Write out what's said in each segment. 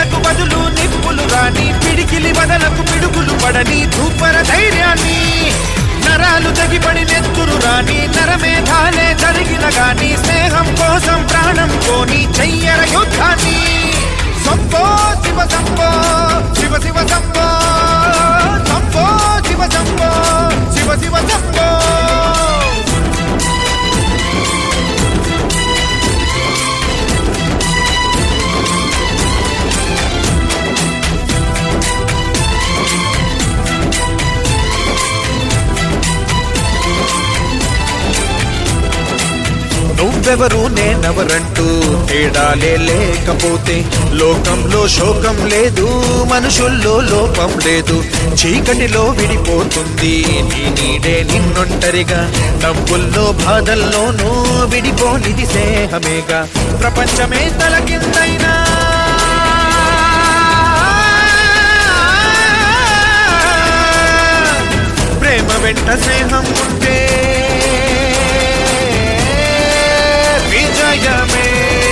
నీళ్లకు బదులు నిప్పులు రాని పిడికిలి వదలకు పిడుగులు పడని ధూపర ధైర్యాన్ని నరాలు తెగిపడి నెత్తురు రాని నరమేధాలే జరిగిన గాని స్నేహం కోసం ప్రాణం కోని చెయ్యర యుద్ధాన్ని సంపో శివ సంపో శివ శివ సంపో సంపో శివ సంపో శివ శివ సంపో నువ్వెవరు నేనెవరంటూ తేడాలే లేకపోతే లోకంలో శోకం లేదు మనుషుల్లో లోపం లేదు చీకటిలో విడిపోతుంది నీ నీడే నిన్నొంటరిగా నవ్వుల్లో బాధల్లోనూ విడిపోనిది స్నేహమేగా ప్రపంచమే తల కిందైనా ప్రేమ వెంట స్నేహం ఉంటే విజయమే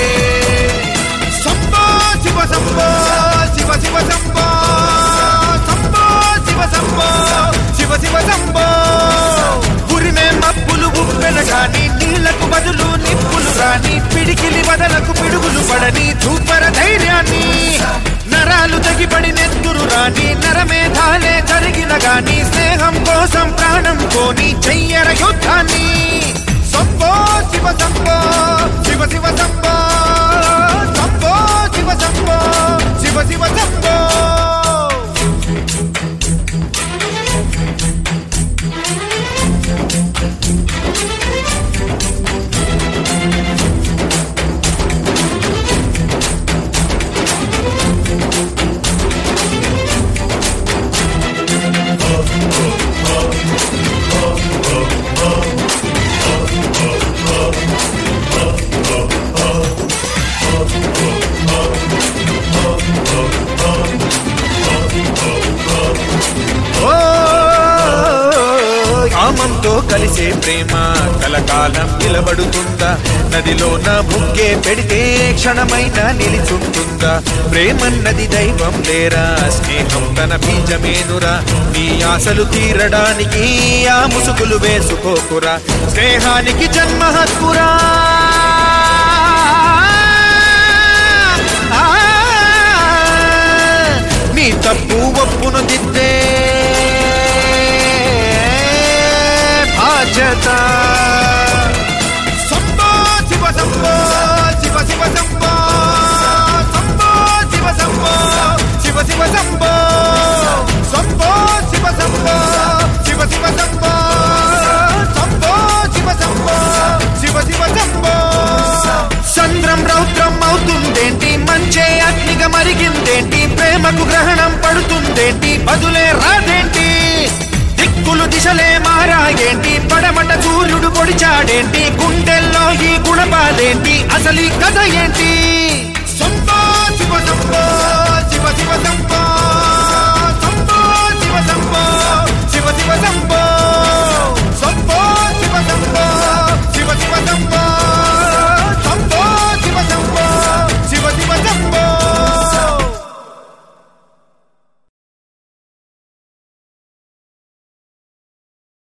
సంబో శివ సంబో శివ శివ సంబో సంబో శివ సంబో శివ శివ సంబో ఉరిమే మబ్బులు ఉప్పెన గాని నీళ్లకు బదులు నిప్పులు రాని పిడికిలి వదలకు పిడుగులు పడని చూపర ధైర్యాన్ని నరాలు తెగిపడి నెత్తురు రాని నరమేధాలే జరిగిన గాని స్నేహం కోసం ప్రాణం కోని చెయ్యర యుద్ధాన్ని సంబో శివ సంబో శివ శివ సంబో సంబో శివ సంబో శివ శివ సంబో ఓ కామంతో కలిసే ప్రేమ కలకాలం నిలబడుతుందా నదిలోన ముగ్గే పెడితే క్షణమైన నిలిచుంటుందా ప్రేమన్నది దైవం లేరా స్నేహం తన బీజమేనురా నీ ఆశలు తీరడానికి ఆ ముసుగులు వేసుకోకురా స్నేహానికి జన్మ హక్కురా ఆ, నీ తప్పు ఒప్పును దిద్దే బాధ్యత సంబో శివ సంబో శివ శివ సంబో సంబో శివ సంబో శివ శివ సంబో సంబో శివ సంబో శివ శివ సంబో సంబో శివ సంబో శివ శివ సంబో సంద్రం రౌద్రం అవుతుందేంటి మంచే అగ్నిగా మరిగిందేంటి ప్రేమకు గ్రహణం పడుతుందేంటి బదులే రాదేంటి దిక్కులు దిశలే మారాయేంటి పడమట సూర్యుడు పొడిచాడేంటి గుండెల్లో ఈ గుణపాలేంటి అసలు ఈ కథ ఏంటి సంబో శివ సంబో శివ శివ సంబో